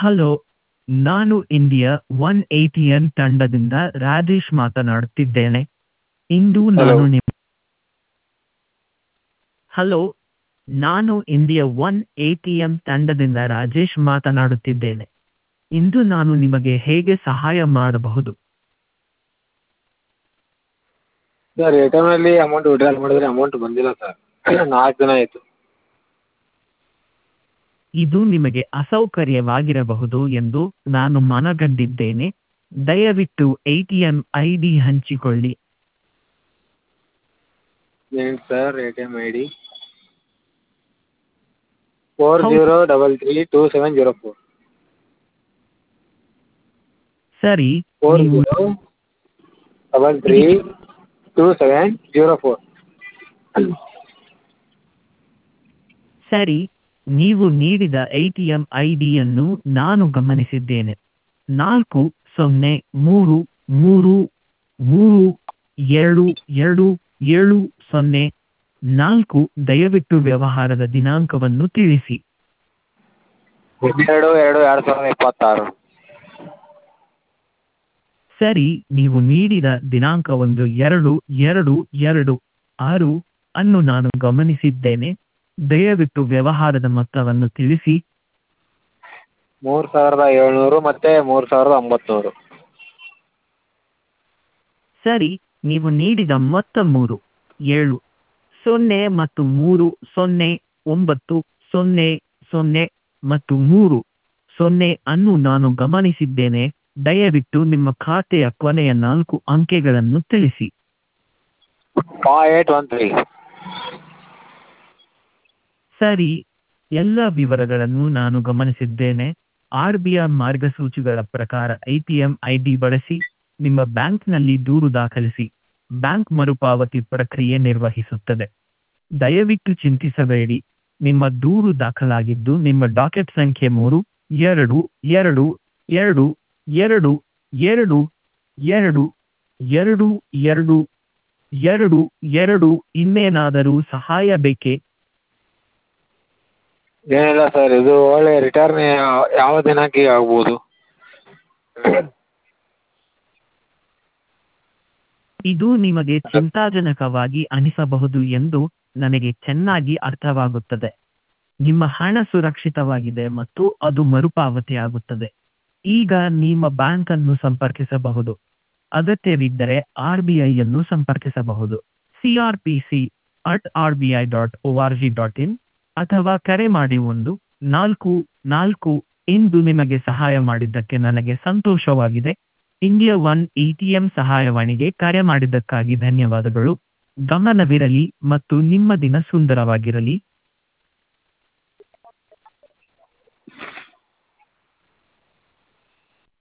Hello ನಾನು India one ಏಟಿಎನ್ ತಂಡದಿಂದ ರಾಜೇಶ್ ಮಾತನಾಡುತ್ತಿದ್ದೇನೆ ಇಂದು ನಾನು Hello. ನಿಮ್ಮ ಹಲೋ ನಾನು ಇಂಡಿಯಾ ಒನ್ ಎಟಿಎಂ ತಂಡದಿಂದ ರಾಜೇಶ್ ಮಾತನಾಡುತ್ತಿದ್ದೇನೆ ಇಂದು ನಾನು ನಿಮಗೆ ಹೇಗೆ ಸಹಾಯ ಮಾಡಬಹುದು ಸರ್ ಎ ಟಿ ಎಮ್ನಲ್ಲಿ ಅಮೌಂಟ್ ವಿಡ್ರಾಲ್ ಮಾಡಿದ್ರೆ ಅಮೌಂಟ್ ಬಂದಿಲ್ಲ ಸರ್ ನಾಲ್ಕು ದಿನ ಆಯಿತು ಇದು ನಿಮಗೆ ಅಸೌಕರ್ಯವಾಗಿರಬಹುದು ಎಂದು ನಾನು ಮನಗಂಡಿದ್ದೇನೆ ದಯವಿಟ್ಟು ಎಟಿಎಂ ಐ ಡಿ ಹಂಚಿಕೊಳ್ಳಿ ಏನು sir A T M I D four ಹೌದು. Zero double three two seven zero four ಸರಿ ಫೋರ್ ನೀವು zero double three two seven zero four ಸರಿ ನೀವು ನೀಡಿದ ಎಟಿಎಂ ಐ ಡಿಯನ್ನು ನಾನು ಗಮನಿಸಿದ್ದೇನೆ ನಾಲ್ಕು ಸೊನ್ನೆ ಮೂರು ಮೂರು ಮೂರು ಎರಡು ಎರಡು ಏಳು ಸೊನ್ನೆ ನಾಲ್ಕು ದಯವಿಟ್ಟು ವ್ಯವಹಾರದ ದಿನಾಂಕವನ್ನು ತಿಳಿಸಿ ಹನ್ನೆರಡು ಎರಡು ಎರಡು ಸಾವಿರದ ಇಪ್ಪತ್ತಾರು ಸರಿ ನೀವು ನೀಡಿದ ದಿನಾಂಕ ಒಂದು ಎರಡು ಎರಡು ಎರಡು ಆರು ಅನ್ನು ನಾನು ಗಮನಿಸಿದ್ದೇನೆ ದಯವಿಟ್ಟು ವ್ಯವಹಾರದ ಮೊತ್ತವನ್ನು ತಿಳಿಸಿ ಮೂರು ಸಾವಿರದ ಏಳ್ನೂರು ಮತ್ತು ಮೂರು ಸಾವಿರದ ಒಂಬತ್ನೂರು ಸರಿ ನೀವು ನೀಡಿದ ಮೊತ್ತ ಮೂರು ಏಳು ಸೊನ್ನೆ ಮತ್ತು ಮೂರು ಸೊನ್ನೆ ಒಂಬತ್ತು ಸೊನ್ನೆ ಸೊನ್ನೆ ಮತ್ತು ಮೂರು ಸೊನ್ನೆ ಅನ್ನು ನಾನು ಗಮನಿಸಿದ್ದೇನೆ ದಯವಿಟ್ಟು ನಿಮ್ಮ ಖಾತೆಯ ಕೊನೆಯ ನಾಲ್ಕು ಅಂಕೆಗಳನ್ನು ತಿಳಿಸಿ ಫೈವ್ ಏಯ್ಟ್ ಒನ್ ತ್ರೀ ಸರಿ ಎಲ್ಲ ವಿವರಗಳನ್ನು ನಾನು ಗಮನಿಸಿದ್ದೇನೆ ಆರ್ ಬಿ ಐ ಮಾರ್ಗಸೂಚಿಗಳ ಪ್ರಕಾರ I T M I D ಬಳಸಿ ನಿಮ್ಮ ಬ್ಯಾಂಕ್ನಲ್ಲಿ ದೂರು ದಾಖಲಿಸಿ ಬ್ಯಾಂಕ್ ಮರುಪಾವತಿ ಪ್ರಕ್ರಿಯೆ ನಿರ್ವಹಿಸುತ್ತದೆ ದಯವಿಟ್ಟು ಚಿಂತಿಸಬೇಡಿ ನಿಮ್ಮ ದೂರು ದಾಖಲಾಗಿದ್ದು ನಿಮ್ಮ ಡಾಕೆಟ್ ಸಂಖ್ಯೆ ಮೂರು ಎರಡು ಎರಡು ಎರಡು ಎರಡು ಎರಡು ಎರಡು ಎರಡು ಎರಡು ಎರಡು ಎರಡು ಇನ್ನೇನಾದರೂ ಸಹಾಯ ಬೇಕೇ ಏನಿಲ್ಲ ಸರ್ ಇದು ಒಳ್ಳೆ ರಿಟರ್ನ್ ಯಾವ ದಿನಾಂಕಿಗೆ ಆಗ್ಬೋದು ಇದು ನಿಮಗೆ ಚಿಂತಾಜನಕವಾಗಿ ಅನಿಸಬಹುದು ಎಂದು ನನಗೆ ಚೆನ್ನಾಗಿ ಅರ್ಥವಾಗುತ್ತದೆ ನಿಮ್ಮ ಹಣ ಸುರಕ್ಷಿತವಾಗಿದೆ ಮತ್ತು ಅದು ಮರುಪಾವತಿಯಾಗುತ್ತದೆ ಈಗ ನಿಮ್ಮ ಬ್ಯಾಂಕ್ ಅನ್ನು ಸಂಪರ್ಕಿಸಬಹುದು ಅಗತ್ಯವಿದ್ದರೆ ಆರ್ ಬಿ ಐಯನ್ನು ಸಂಪರ್ಕಿಸಬಹುದು C R P C at R B I dot O R G dot in ಅಥವಾ ಕರೆ ಮಾಡಿ ಒಂದು ನಾಲ್ಕು ನಾಲ್ಕು ಇಂದು ನಿಮಗೆ ಸಹಾಯ ಮಾಡಿದ್ದಕ್ಕೆ ನನಗೆ ಸಂತೋಷವಾಗಿದೆ ಇಂಡಿಯಾ ಒನ್ ಎಟಿಎಂ ಸಹಾಯವಾಣಿಗೆ ಕರೆ ಮಾಡಿದ್ದಕ್ಕಾಗಿ ಧನ್ಯವಾದಗಳು ಗಮನವಿರಲಿ ಮತ್ತು ನಿಮ್ಮ ದಿನ ಸುಂದರವಾಗಿರಲಿ